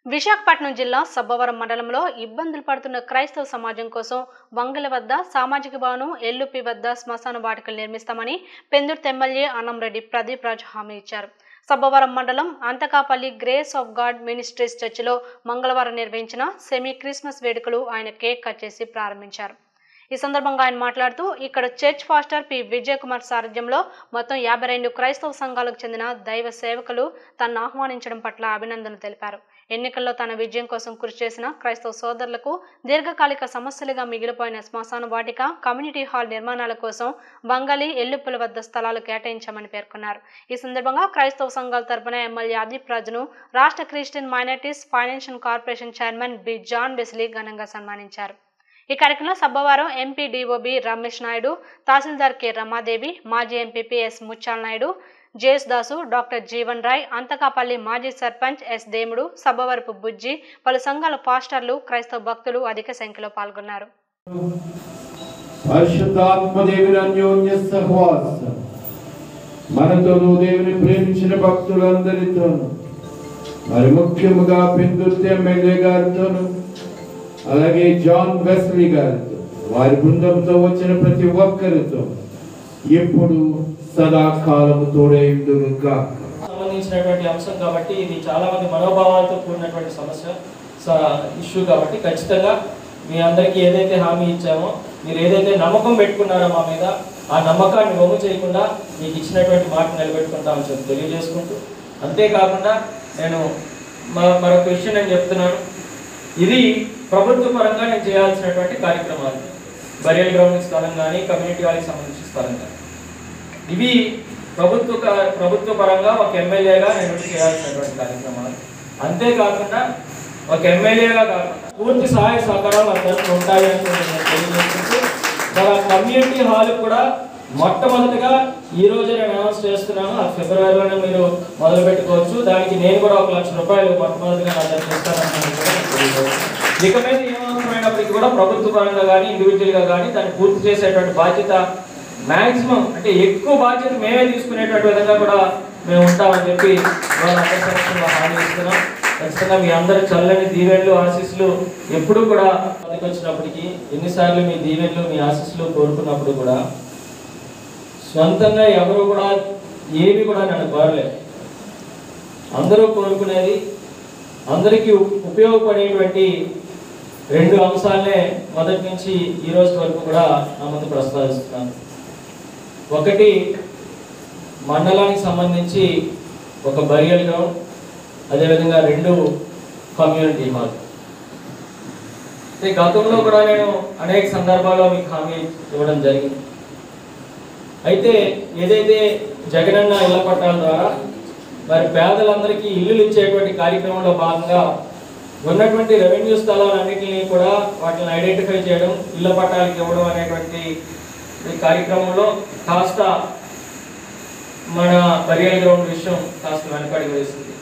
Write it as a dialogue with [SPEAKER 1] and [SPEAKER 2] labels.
[SPEAKER 1] విశాఖపట్నం జిల్లా సబ్బవరం మండలంలో ఇబ్బందులు పడుతున్న క్రైస్తవ సమాజం కోసం వంగల వద్ద సామాజిక భవనం ఎల్లుపి వద్ద శ్మశాన వాటికలు నిర్మిస్తామని పెందుర్తి ఎమ్మెల్యే అన్నంరెడ్డి ప్రదీప్ రాజు హామీ ఇచ్చారు సబ్బవరం మండలం Anthakapalli grace of God ministries చర్చిలో మంగళవారం నిర్వహించిన సెమీ క్రిస్మస్ వేడుకలు ఆయన కేక్ కట్ చేసి ప్రారంభించారు ఈ సందర్భంగా ఆయన మాట్లాడుతూ ఇక్కడ church pastor P Vijay Kumar సారథ్యంలో మొత్తం యాభై రెండు క్రైస్తవ సంఘాలకు చెందిన దైవ సేవకులు తనను ఆహ్వానించడం పట్ల అభినందనలు తెలిపారు ఎన్నికల్లో తన విజయం కోసం కృషి చేసిన క్రైస్తవ సోదరులకు దీర్ఘకాలిక సమస్యలుగా మిగిలిపోయిన శ్మశాన వాటిక కమ్యూనిటీ హాల్ నిర్మాణాల కోసం బంగాళీ ఎల్లుప్పుల వద్ద స్థలాలు కేటాయించామని పేర్కొన్నారు ఈ సందర్భంగా క్రైస్తవ సంఘాల తరపున ఎమ్మెల్యే అదీప్ రాజును రాష్ట్ర Christian minorities financial corporation chairman B John Besley ఘనంగా సన్మానించారు ఈ కార్యక్రమంలో సబ్బవారం ఎంపీ డిఓబి రమేష్ నాయుడు తహసీల్దార్ కె రమాదేవి మాజీ MPP S Muchal Naidu JS Dasu doctor Jeevan Roy Anthakapalli మాజీ సర్పంచ్ ఎస్ దేముడు సబ్బవరపు బుజ్జి పలు సంఘాల పాస్టర్లు క్రైస్తవ భక్తులు అధిక సంఖ్యలో పాల్గొన్నారు
[SPEAKER 2] పరిశుద్ధాత్మదేవుని అన్యోన్య సహవాసం మనతోనూ దేవుని ప్రేమించిన భక్తులందరితోనూ మరి ముఖ్యముగా పెందుర్తి ఎమ్మెల్యే గారితోనూ అలాగే జాన్ వెస్లీ గారితో వారి బృందంతో వచ్చిన ప్రతి ఒక్కరితో ఎప్పుడు సదాకాలము తోడైందును గాక
[SPEAKER 3] సంబంధించినటువంటి అంశం కాబట్టి ఇది చాలా మంది మనోభావాలతో కూడినటువంటి సమస్య ఇష్యూ కాబట్టి ఖచ్చితంగా మీ అందరికీ ఏదైతే హామీ ఇచ్చామో మీరు ఏదైతే నమ్మకం పెట్టుకున్నారో మా మీద ఆ నమ్మకాన్ని వమ్ము చేయకుండా మీకు ఇచ్చినటువంటి మాట నిలబెట్టుకుంటామని చెప్పి తెలియజేసుకుంటూ అంతేకాకుండా నేను మ- మరొక విషయం నేను చెప్తున్నాను ఇది ప్రభుత్వ పరంగా నేను చేయాల్సినటువంటి కార్యక్రమాలు బరియల్ గ్రౌండ్ స్థలం కానీ కమ్యూనిటీ హాల్కి సంబంధించిన స్థలం కానీ ఇవి ప్రభుత్వ క- ప్రభుత్వ పరంగా ఒక ఎమ్మెల్యేగా నేను చేయాల్సినటువంటి కార్యక్రమాలు అంతేకాకుండా ఒక ఎమ్మెల్యేగా కాకుండా పూర్తి సహాయ సహకారాలు అందరికీ ఉంటాయి అని నేను తెలియజేసుకుంటూ మన కమ్యూనిటీ హాల్ కూడా మొట్టమొదటిగా ఈ రోజే నేను అనౌన్స్ చేస్తున్నాను అది ఫిబ్రవరిలోనే మీరు మొదలు పెట్టుకోవచ్చు దానికి నేను కూడా ఒక లక్ష రూపాయలు మొట్టమొదటిగా నా దగ్గర ఇస్తానని కూడా నేను తెలియజేస్తున్నాను. ఇక మీద ఏమవసరమైనప్పటికీ కూడా ప్రభుత్వ పరంగా కానీ ఇండివిజువల్ గా కానీ దాన్ని పూర్తి చేసేటువంటి బాధ్యత మాక్సిమం అంటే ఎక్కువ బాధ్యత మేమే తీసుకునేటువంటి విధంగా కూడా మేము ఉంటామని చెప్పి ఇవాళ అందరి సమక్షంలో హామీ ఇస్తున్నాం ఖచ్చితంగా మీ అందరి చల్లని దీవెనలు ఆశీస్సులు ఎప్పుడు కూడా మనకి వచ్చినప్పటికీ ఎన్నిసార్లు మీ దీవెనలు మీ ఆశీస్సులు కోరుకున్నప్పుడు కూడా స్వంతంగా ఎవరు కూడా ఏమి కూడా నన్ను కోరలేదు అందరూ కోరుకునేది అందరికీ ఉ- ఉపయోగపడేటువంటి రెండు అంశాలనే మొదటి నుంచి ఈ రోజు వరకు కూడా నా ముందు ప్రస్తావిస్తున్నాను ఒకటి మండలానికి సంబంధించి ఒక బరియల్ గ్రౌండ్ అదేవిధంగా రెండు కమ్యూనిటీ హాల్ అయితే గతంలో కూడా నేను అనేక సందర్భాల్లో మీకు హామీ ఇవ్వడం జరిగింది అయితే ఏదైతే జగనన్న ఇళ్ల పట్టాల ద్వారా మరి పేదలందరికీ ఇల్లులు ఇచ్చేటువంటి కార్యక్రమంలో భాగంగా ఉన్నటువంటి రెవెన్యూ స్థలాలన్నింటినీ కూడా వాటిని ఐడెంటిఫై చేయడం ఇళ్ల పట్టాలకు ఇవ్వడం అనేటువంటి ఈ కార్యక్రమంలో కాస్త మన బరియల్ గ్రౌండ్ విషయం కాస్త వెనకడి వేసింది